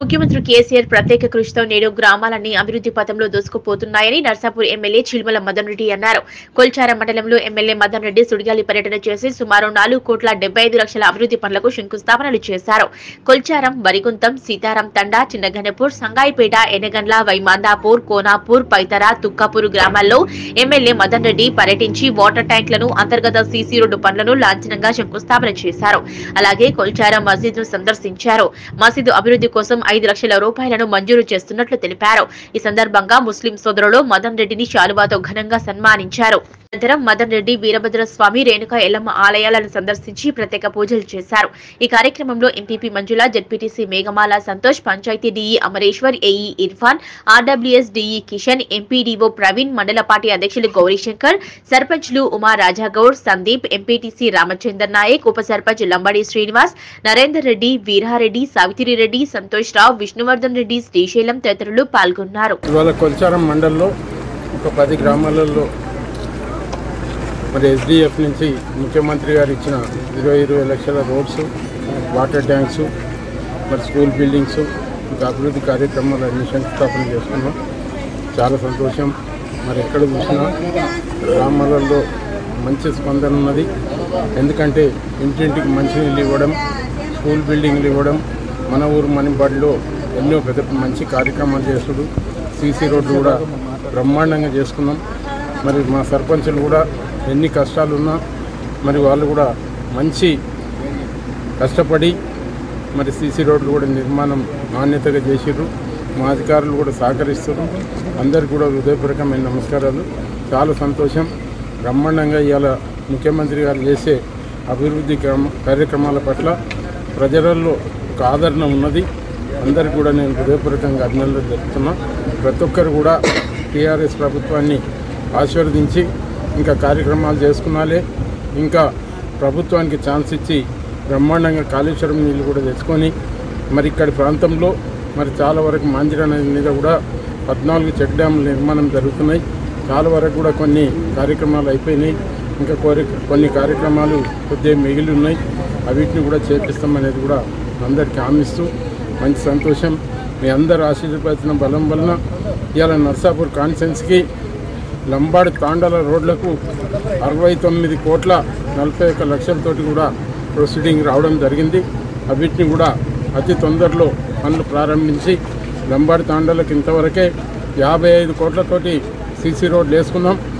ముఖ్యమంత్రి కేసీఆర్ ప్రత్యేక కృషితో నేడు గ్రామాలన్నీ అభివృద్ధి పథంలో దూసుకుపోతున్నాయని నర్సాపూర్ ఎమ్మెల్యే చిల్మల మదన్ రెడ్డి అన్నారు కొల్చారం మండలంలో ఎమ్మెల్యే మదన్ రెడ్డి సుడిగాలి పర్యటన చేసి సుమారు నాలుగు కోట్ల డెబ్బై ఐదు లక్షల అభివృద్ధి పనులకు శంకుస్థాపనలు చేశారు కొల్చారం వరిగుంతం సీతారాం తండా చిన్నగనపూర్ సంగాయిపేట ఎనగండ్ల వైమాందాపూర్ కోనాపూర్ పైతర తుక్కాపూర్ గ్రామాల్లో ఎమ్మెల్యే మదన్ రెడ్డి పర్యటించి వాటర్ ట్యాంకులను అంతర్గత సీసీ రోడ్డు పనులను లాంఛనంగా శంకుస్థాపన చేశారు అలాగే కొల్చారం మసీదును సందర్శించారు మసీదు అభివృద్ధి కోసం ఐదు లక్షల రూపాయలను మంజూరు చేస్తున్నట్లు తెలిపారు ఈ సందర్భంగా ముస్లిం సోదరులు మదన్ రెడ్డిని శాలువాతో ఘనంగా సన్మానించారు అనంతరం మదన్ రెడ్డి వీరభద్ర స్వామి రేణుక ఎల్లమ్మ ఆలయాలను సందర్శించి ప్రత్యేక పూజలు చేశారు ఈ కార్యక్రమంలో MPP Manjula ZPTC Meghamala Santosh panchayati DE Amareshwar AE Irfan RWS DE Kishan MPDO Praveen మండల పార్టీ అధ్యక్షులు గౌరీశంకర్ సర్పంచ్లు ఉమా రాజాగౌడ్ సందీప్ ఎంపీటీసీ రామచందర్ నాయక్ ఉప సర్పంచ్ లంబడి శ్రీనివాస్ నరేందర్ రెడ్డి వీరారెడ్డి సావిత్రిరెడ్డి సంతోష్ రావు విష్ణువర్ధన్ రెడ్డి శ్రీశైలం తదితరులు పాల్గొన్నారు ఇవాళ కొల్చారం మండలంలో ఒక పది గ్రామాలలో మరి ఎస్డిఎఫ్ నుంచి ముఖ్యమంత్రి గారు ఇచ్చిన ఇరవై ఇరవై లక్షల రోడ్స్ వాటర్ ట్యాంక్స్ మరి స్కూల్ బిల్డింగ్స్ ఇంకా అభివృద్ధి కార్యక్రమాలు అన్ని శంకుస్థాపన చేసుకున్నాం చాలా సంతోషం మరి ఎక్కడ చూసినా గ్రామాలలో మంచి స్పందన ఉన్నది ఎందుకంటే ఇంటింటికి మంచినీళ్ళు ఇవ్వడం స్కూల్ బిల్డింగ్లు ఇవ్వడం మన ఊరు మనిబడిలో ఎన్నో పెద్ద మంచి కార్యక్రమాలు చేసుడు సీసీ రోడ్డు కూడా బ్రహ్మాండంగా చేసుకున్నాం మరి మా సర్పంచులు కూడా ఎన్ని కష్టాలున్నా మరి వాళ్ళు కూడా మంచి కష్టపడి మరి సీసీ రోడ్లు కూడా నిర్మాణం నాణ్యతగా చేసిర్రు మా అధికారులు కూడా సహకరిస్తున్నారు అందరికి కూడా హృదయపూర్వకమైన నమస్కారాలు చాలా సంతోషం బ్రహ్మాండంగా ఇవాళ ముఖ్యమంత్రి గారు చేసే అభివృద్ధి క్రమ కార్యక్రమాల పట్ల ప్రజలలో ఒక ఆదరణ ఉన్నది అందరికి కూడా నేను హృదయపూర్వకంగా అభినందనలు తెలుపుతున్నా ప్రతి ఒక్కరు కూడా టీఆర్ఎస్ ప్రభుత్వాన్ని ఆశీర్వదించి ఇంకా కార్యక్రమాలు చేసుకున్నాలే ఇంకా ప్రభుత్వానికి ఛాన్స్ ఇచ్చి బ్రహ్మాండంగా కాళేశ్వరం నీళ్ళు కూడా తెచ్చుకొని మరి ఇక్కడి ప్రాంతంలో మరి చాలా వరకు మాంజిరా నది మీద కూడా పద్నాలుగు చెక్ డ్యాముల నిర్మాణం జరుగుతున్నాయి చాలా వరకు కూడా కొన్ని కార్యక్రమాలు అయిపోయినాయి ఇంకా కోరి కొన్ని కార్యక్రమాలు కొద్దిగా మిగిలి ఉన్నాయి అవిటిని కూడా చేపిస్తామనేది కూడా అందరికీ హామీస్తూ మంచి సంతోషం మీ అందరు ఆశీర్వదించిన బలం వలన ఇవాళ నర్సాపూర్ కాన్ఫరెన్స్కి లంబాడి తాండాల రోడ్లకు అరవై తొమ్మిది కోట్ల నలభై ఒక్క లక్షలతోటి కూడా ప్రొసీడింగ్ రావడం జరిగింది అవిటిని కూడా అతి తొందరలో పనులు ప్రారంభించి లంబాడి తాండాలకు ఇంతవరకే యాభై ఐదు కోట్లతోటి సీసీ రోడ్లు వేసుకున్నాం